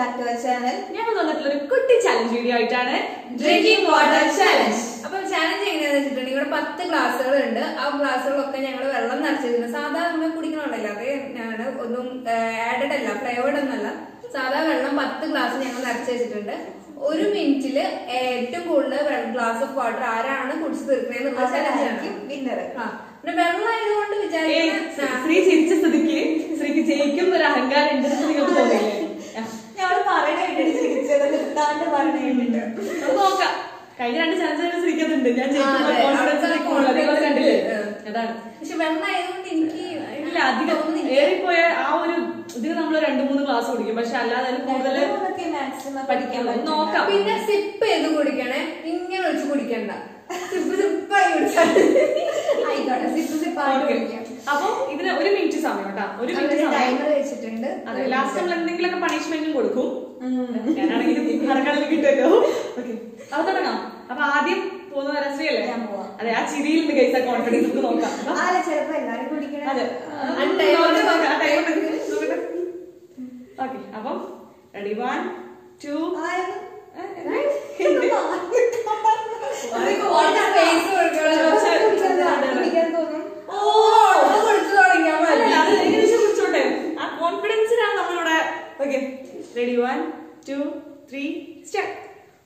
Back to our channel ഞങ്ങൾ വന്നിട്ടുള്ള ഒരു കുട്ടി ചലഞ്ച് വീഡിയോ ആയിട്ടാണ് ഡ്രിങ്കിങ് വാട്ടർ ചാലഞ്ച് അപ്പൊ ചാലഞ്ച് എങ്ങനെയാന്ന് വെച്ചിട്ടുണ്ടെങ്കിൽ ഇവിടെ പത്ത് ഗ്ലാസ്സുകൾ ഉണ്ട് ആ ഗ്ലാസ്സുകളൊക്കെ ഞങ്ങൾ വെള്ളം നിറച്ചിട്ടുണ്ട് സാധാ നമ്മൾ കുടിക്കണമല്ലോ അത് ഞങ്ങൾ ഒന്നും ആഡഡ് അല്ല ഫ്ലേവേർഡ് ഒന്നല്ല സാധാ വെള്ളം പത്ത് ഗ്ലാസ് ഞങ്ങൾ നിറച്ച് വെച്ചിട്ടുണ്ട് ഒരു മിനിറ്റില് ഏറ്റവും കൂടുതൽ ഗ്ലാസ് ഓഫ് വാട്ടർ ആരാണ് കുടിച്ചു തീർക്കണെന്നുള്ള ചലഞ്ചാണ് വിന്നർ ആ പിന്നെ വെള്ളം ആയതുകൊണ്ട് വിചാരിക്കുന്ന ശ്രീ ചിരിച്ച സ്ഥിതിക്ക് ശ്രീക്ക് ജയിക്കും ഒരു അഹങ്കാരം ഉണ്ടെന്ന് നിങ്ങൾക്ക് തോന്നില്ലേ ആ, ഞങ്ങൾ പറയണ കേട്ടിട്ട് ചിരിച്ചത് നിർത്താണ്ട് പറയണ കേട്ടിട്ട് നമുക്ക് നോക്കാം കഴിഞ്ഞ രണ്ട് ചലഞ്ച് ശ്രീക്കതുണ്ട് ഞാൻ ആ, അതെ. കോൺഫിഡൻസ് അവർക്ക് അതേപോലെ കണ്ടില്ലേ confidence. അതാണ് പക്ഷെ വെള്ളം ആയതുകൊണ്ട് എനിക്ക് ഇല്ല അധികം ഏറിപ്പോയ ആ ഒരു ഇതിന് നമ്മൾ രണ്ട് മൂന്ന് ക്ലാസ് കുടിക്കും പക്ഷെ അല്ലാതെ അതിൽ കൂടുതൽ മാക്സിമം പഠിക്കാൻ പഠിക്കാൻ നോക്കാം പിന്നെ സിപ്പ് ചെയ്ത് കുടിക്കണേ ഇങ്ങനെ ഒഴിച്ച് കുടിക്കണ്ട സിപ്പ് സിപ്പായി കുടിച്ചാൽ ആയിക്കോട്ടെ സിപ്പ് സിപ്പായിട്ട് കുടിക്കാം അപ്പൊ ഇതിന് ഒരു മിനിറ്റ് സമയം കേട്ടാ ഒരു മിനിറ്റ് അവര് സമയം ടൈമർ വെച്ചിട്ടുണ്ട് അതെ ലാസ്റ്റ് നമ്മൾ എന്തെങ്കിലുമൊക്കെ പണിഷ്മെന്റും കൊടുക്കും ഞാനാണെങ്കിലും ഹർക്കടലിൽ കിട്ടുമല്ലോ ഓക്കെ അപ്പൊ തുടങ്ങാം അപ്പൊ ആദ്യം പോകുന്ന വരശ്രീ അല്ലേ ഞാൻ പോവാം. അതെ ആ ചിരിയിൽ നിന്ന് കൈസ കോൺഫിഡൻസ് നമുക്ക് നോക്കാം അപ്പൊ ആല ചിലപ്പോ എല്ലാരും കുടിക്കണ അതെ ആ time കൊണ്ട് നോക്കാം. ഓക്കെ അപ്പം റെഡി വൺ ടു ആയത് സ്പേസ് കൊടുക്കണം കുടിക്കാൻ തോന്നും ഓ അത് കുടിച്ചു തുടങ്ങിയാൽ മതി കുടിച്ചോട്ടെ ആ കോൺഫിഡൻസിനാണ് നമ്മളിവിടെ okay ready one two three start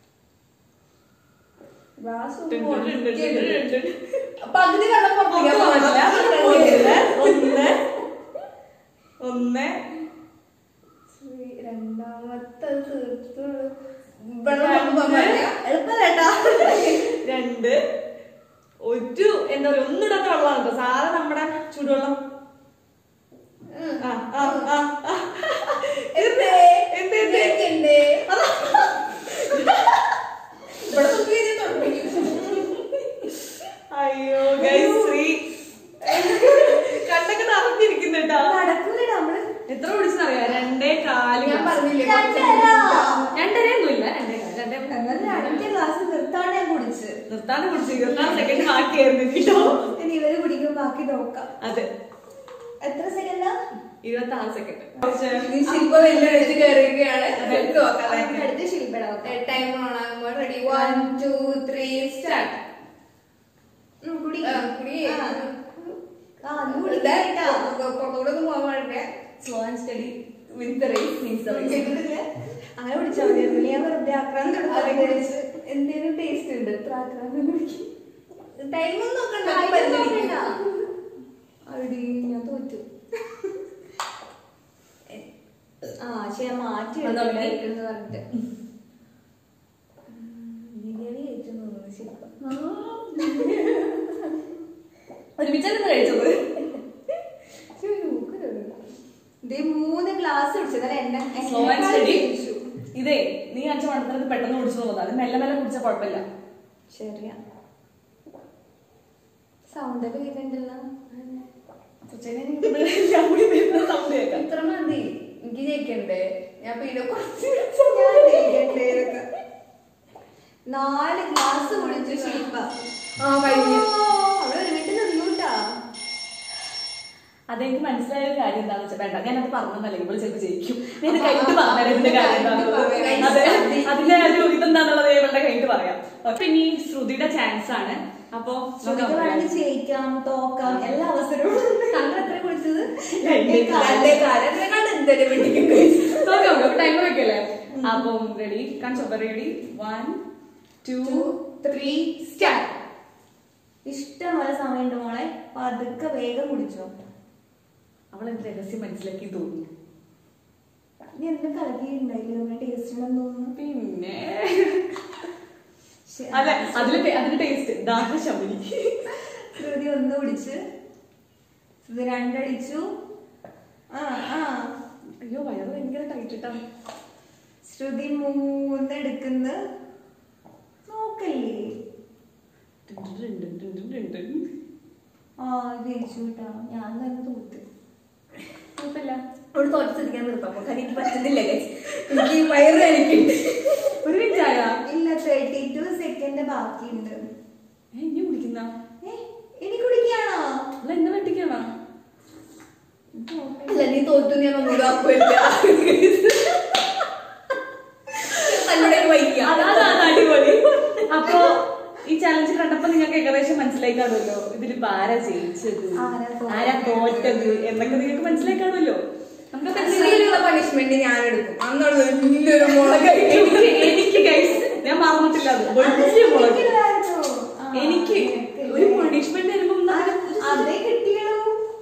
glass ഒന്ന് പകുതി വെള്ളം പുറത്തേക്ക് പാടില്ല ഒന്ന് ഒന്ന് രണ്ടാമത്തെ തീർത്തു വെള്ളം പുറത്ത് പോകാൻ പാടില്ല എളുപ്പല്ലേട്ടാ രണ്ട് ഒരു എന്താ പറയാ ഒന്നിടാത്ത വെള്ളമാണ് കേട്ടോ സാധാ നമ്മുടെ ചൂടുവെള്ളം ആ, ആ, ആ, ആ. എന്തേ? എന്ത്, എന്ത്? ഇതൊക്കെയുണ്ട്. ഇവിടെ നോക്കി കഴിഞ്ഞാൽ തുടങ്ങി. അയ്യോ ഗൈസ് ശ്രീ കണ്ണൊക്കെ നിറഞ്ഞിരിക്കുന്നുട്ടാ നടക്കൂലേ നമ്മള് എത്ര പിടിച്ചെന്നറിയാം രണ്ടേ കാല് ഞാൻ പറഞ്ഞില്ലേ രണ്ടര. രണ്ടരയൊന്നും ഇല്ല രണ്ടേ കാല് രണ്ടേ ഞങ്ങൾ രണ്ട് ഗ്ലാസ് നിർത്താണ്ട് ഞാൻ കുടിച്ച് നിർത്താണ്ട് കുടിച്ചു ഇരുപത്തിനാല് സെക്കൻഡ് ബാക്കിയായിരുന്നു കേട്ടോ ഇനി ഇവര് കുടിക്കും ബാക്കി നോക്കാം അതെ എത്ര സെക്കൻഡാ ഇരുപത്തി ആറ് സെക്കൻഡ് ഇനി ശില്പ വലിയ വെച്ച് കയറുകയാണ് നമുക്ക് നോക്കാം നമുക്ക് അടുത്ത് ശില്പടാവും ടൈം ഓൺ ആകുമ്പോൾ ready one two three start കുടി കുടി ആ. ആ, അത് ഇവിടെ കുടിക്കട്ടാ. പുറത്തോടെ ഒന്നും പോകാൻ പാടില്ല slow and steady with race means കേട്ടിട്ടില്ലേ? അങ്ങനെ കുടിച്ചാൽ മതിയായിരുന്നു ഞാൻ വെറുതെ ആക്രാന്തം എടുത്താൽ എന്തേലും ടേസ്റ്റ് ഉണ്ട് ഇത്ര ആക്രാന്തം കുടിക്കും ടൈം ഒന്നും നോക്കണ്ട Time ഇപ്പൊ എന്ത് നോക്കണ്ട. അടി ഞാൻ തോറ്റു ആ ശരി മാറ്റി വന്നോ, എടുക്കണ്ടായിരിക്കും. എന്ന് പറഞ്ഞിട്ട് ബിരിയാണി കഴിച്ചു തോന്നുന്നു ശില്പ ഒരുമിച്ചല്ലേ കഴിച്ചത് ദേ മൂന്ന് ഗ്ലാസ് കുടിച്ചത് അല്ല എന്നെ സ്ലോ ആൻഡ് സ്റ്റഡി ഇതേ നീ അഞ്ച് മണത്തിനത് പെട്ടെന്ന് കുടിച്ചു പോകുന്നത് അത് മെല്ലെ മെല്ലെ കുടിച്ച കുഴപ്പമില്ല ശരിയാ സൗണ്ട് ഒക്കെ കേൾക്കണ്ടല്ലോ ഉച്ചയ്ക്ക് എല്ലാം കൂടി വരുന്ന സൗണ്ട് കേൾക്കാം ഇത്ര മതി എനിക്ക് ജയിക്കണ്ടേ ഞാൻ പിന്നെ കുറച്ച് ഞാൻ കേൾക്കട്ടെ ഇതൊക്കെ. നാല് ഗ്ലാസ് കുടിച്ചു ശില്പ ആ കഴിഞ്ഞു ഓ, അവിടെ ഒരു മിനിറ്റ് നിന്നൂട്ടാ അതെനിക്ക് മനസ്സിലായ ഒരു കാര്യം എന്താണെന്ന് വെച്ചാൽ വേണ്ട ഞാനത് പറഞ്ഞതല്ലേ ഇവള് ചിലപ്പോൾ ജയിക്കും ഞാൻ ഇത് കഴിഞ്ഞിട്ട് പറഞ്ഞാൽ ഇതിന്റെ കാര്യം എന്താണെന്നുള്ളത്. അതെ അതിന്റെ ഒരു ഇതെന്താന്നുള്ളത് ഇവളുടെ കഴിഞ്ഞിട്ട് പറയാം അപ്പൊ ഇനി ശ്രുതിയുടെ ചാൻസ് ആണ് അപ്പൊ ശ്രുതിക്ക് വേണമെങ്കിൽ ജയിക്കാം തോക്കാം എല്ലാ അവസരവും താങ്കൾ എത്ര കുടിച്ചത് രണ്ടേ കാല്. രണ്ടേ കാല് അതിനെക്കാളും എന്തായാലും വെട്ടിക്കും ടൈമർ വെക്കല്ലേ അപ്പം റെഡി കാണിച്ചോ ready one two three start ഇഷ്ടം പോലെ സമയമുണ്ട് മോളെ പതുക്കെ വേഗം കുടിച്ചോ അവളെന്ത് രഹസ്യം മനസ്സിലാക്കി തോന്നുന്നു നീ എന്തിനും കലക്കിയിട്ടുണ്ടായില്ലേ ടേസ്റ്റ് ഉണ്ടെന്ന് തോന്നുന്നു പിന്നെ ശ്ശെ, അതെ അതില് ടേ- അതിന്റെ ടേസ്റ്റ് ദാഹ ശമനി ശ്രുതി ഒന്ന് കുടിച്ച് ശ്രുതി രണ്ടടിച്ചു ആ ആ അയ്യോ വയറ് ഭയങ്കര ടൈറ്റ് ഇട്ടാ ശ്രുതി മൂന്ന് എടുക്കുന്ന നോക്കല്ലേ ആ ജയിച്ചു കേട്ടാ ഞാൻ തന്നെ തോറ്റ് കുഴപ്പമില്ല അവിടെ തോറ്റെടുക്കാൻ നിർത്താം അപ്പൊ കാരണം എനിക്ക് പറ്റുന്നില്ല guys. എനിക്ക് ഈ വയറ് എനിക്കുണ്ട് ഒരു മിനിറ്റ് ആയാ ഇല്ല തേർട്ടി ടു സെക്കൻഡ് ബാക്കിയുണ്ട് ഏ, ഇനി കുടിക്കുന്ന ഏ, ഇനി കുടിക്കാണോ അല്ല എന്നെ വെട്ടിക്കാണോ അല്ല നീ തോറ്റു ഞാൻ ഒന്നുകൂടെ ആക്കുമില്ല ജയിച്ചത് ആരാ തോറ്റത്? ആരാ തോറ്റത് എന്നൊക്കെ നിങ്ങൾക്ക് മനസ്സിലാക്കാണല്ലോ നമുക്കൊക്കെ ശ്രീയിലുള്ള പണിഷ്മെന്റ് ഞാൻ എടുക്കും അന്നുള്ള വലിയൊരു മുളക് എനിക്ക് എനിക്ക് ഗൈസ് ഞാൻ മറന്നിട്ടില്ല അത് വലിയ മുളക് എനിക്ക് ഒരു പണിഷ്മെന്റ് തരുമ്പോ അതേ കിട്ടിയുള്ളൂ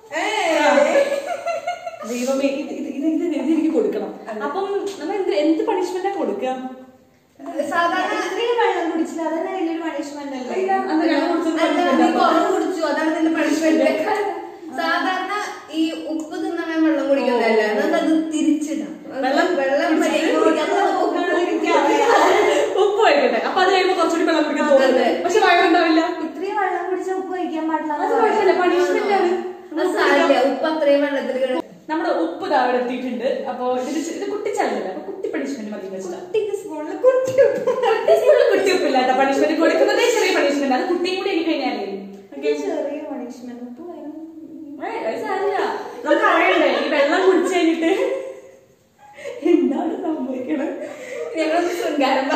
ദൈവമേ ഇത് ഇത് ഇത് ഇത് ഇത് എനിക്ക് കൊടുക്കണം അപ്പം നമ്മൾ എന്ത് എന്ത് പണിഷ്മെന്റാ കൊടുക്കുക സാധാരണ ഇത്രയും വെള്ളം കുടിച്ചില്ല അതന്നെ വലിയൊരു പണിഷ്മെന്റ് അല്ലേ ഇല്ല, അത് ഞങ്ങൾ കൊടുത്തത് അല്ല, punishment നീ ആ. കുറവ് കുടിച്ചു അതാണ് നിന്റെ പണിഷ്മെന്റ് സാധാരണ ഈ ഉപ്പ് തിന്നണ വെള്ളം കുടിക്കുന്നതല്ല എന്നിട്ട് അത് തിരിച്ചിടാം വെള്ളം വെള്ളം കുടിക്കാൻ നോക്കുകയാണെന്ന് എനിക്കറിയാം. ഉപ്പ് വയ്ക്കട്ടെ അപ്പൊ അത് കഴിയുമ്പോ കുറച്ചുകൂടി വെള്ളം കുടിക്കാൻ അതെ, തോന്നുന്നു അതെ. പക്ഷെ വയറുണ്ടാവില്ല ഇത്രയും വെള്ളം കുടിച്ച ഉപ്പ് കഴിക്കാൻ പാടില്ല അത് കുഴപ്പമില്ല പണിഷ്മെന്റ് ആണ് അത് സാരില്ല ഉപ്പ് അത്രയും വെള്ളത്തിൽ കിട- നമ്മുടെ ഉപ്പ് താഴെ എത്തിയിട്ടുണ്ട് അപ്പൊ ഇത് ചെ- ഇത് കുട്ടിച്ചല്ലല്ലോ അപ്പൊ കുട്ടി പണിഷ്മെന്റ് മതി വെച്ചിട്ടാ കുട്ടിക്ക് സ്കൂളിൽ കുട്ടി കുട്ടി ഉപ്പില്ല കേട്ടോ പണിഷ്മെന്റ് കൊടുക്കുന്നതേ ചെറിയ പണിഷ്മെന്റ് അത് കുട്ടിയും കൂടി എനിക്ക് കഴിഞ്ഞാലേ ഓക്കെ ചെറിയ പണിഷ്മെന്റ് ഉപ്പ് വേണം സാരില്ല നമുക്ക് അറിയണ്ടേ ഈ വെള്ളം കുടിച്ചു കഴിഞ്ഞിട്ട് എന്താണ് സംഭവിക്കണത് ഞങ്ങളൊന്ന് ശൃംഗാരം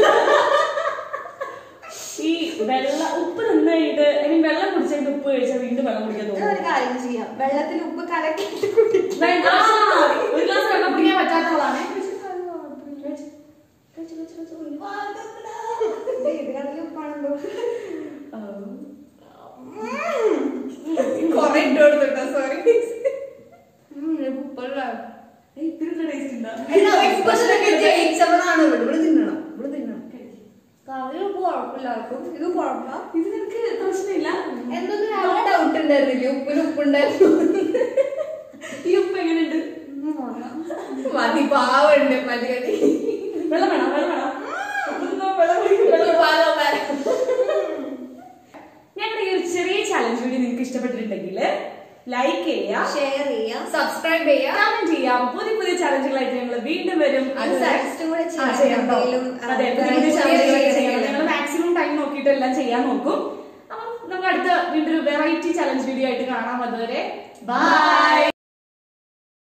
ഈ വെള്ളം ഉപ്പ് നിന്ന് കഴിഞ്ഞിട്ട് ഐ മീൻ വെള്ളം കുടിച്ചു കഴിഞ്ഞിട്ട് ഉപ്പ് കഴിച്ചാൽ വീണ്ടും വെള്ളം കുടിക്കാൻ ഞാൻ തോന്നും ഒരു കാര്യം ചെയ്യാം വെള്ളത്തിൽ ഉപ്പ് കലക്കിട്ട് കുടിക്കും വേണ്ട. ആ, ഒരു ഗ്ലാസ് വെള്ളം കുടിക്കാൻ പറ്റാത്തവളാണ് ഇതിനാണെങ്കിൽ ഉപ്പാണല്ലോ കൊറേ ഇട്ട് കൊടുത്തിട്ടോ സോറി ഉപ്പുള്ള ഇത്തിരി ടേസ്റ്റ് ഉണ്ടാ ജയിച്ചവളാണ് ഇവിടെ ഇവിടെ തിന്നണം ഇവിടെ തിന്നണം കറി ഉപ്പ് കുഴപ്പമില്ല ആർക്കും ഇത് കുഴപ്പമില്ല ഇത് നിനക്ക് പ്രശ്നമില്ല എന്തൊന്നും രാവിലെ ഡൗട്ട് ഉണ്ടായിരുന്നില്ല ഉപ്പിന് ഉപ്പുണ്ടായിരുന്നു ഈ ഉപ്പ് എങ്ങനെയുണ്ട് മതി പാവുണ്ട് മതി മതി വെള്ളം വേണം വെള്ളം വേണം ഇതൊന്നും വെള്ളം കുടിക്കും, വെള്ളം പാകം പാകം. ഞങ്ങളുടെ ഈ ഒരു ചെറിയ ചാലഞ്ച് വീഡിയോ നിങ്ങൾക്ക് ഇഷ്ടപ്പെട്ടിട്ടുണ്ടെങ്കിൽ ലൈക്ക് ചെയ്യുക ഷെയർ ചെയ്യാം സബ്സ്ക്രൈബ് ചെയ്യാം കമന്റ് ചെയ്യാം പുതിയ പുതിയ ചാലഞ്ചുകളായിട്ട് ഞങ്ങൾ വീണ്ടും വരും അത് സജസ്റ്റ് കൂടെ ആ, ചെയ്യാം. ചെയ്യാം കേട്ടോ. എന്തെങ്കിലും, ആ, അതെ പുതിയ പുതിയ variety ചാലഞ്ചുകളൊക്കെ ചെയ്യാം. ചെയ്യണം ഞങ്ങൾ മാക്സിമം ടൈം നോക്കിയിട്ട് എല്ലാം ചെയ്യാൻ നോക്കും അപ്പം നമുക്ക് അടുത്ത വീണ്ടും ഒരു വെറൈറ്റി ചാലഞ്ച് വീഡിയോ ആയിട്ട് കാണാം അതുവരെ ബൈ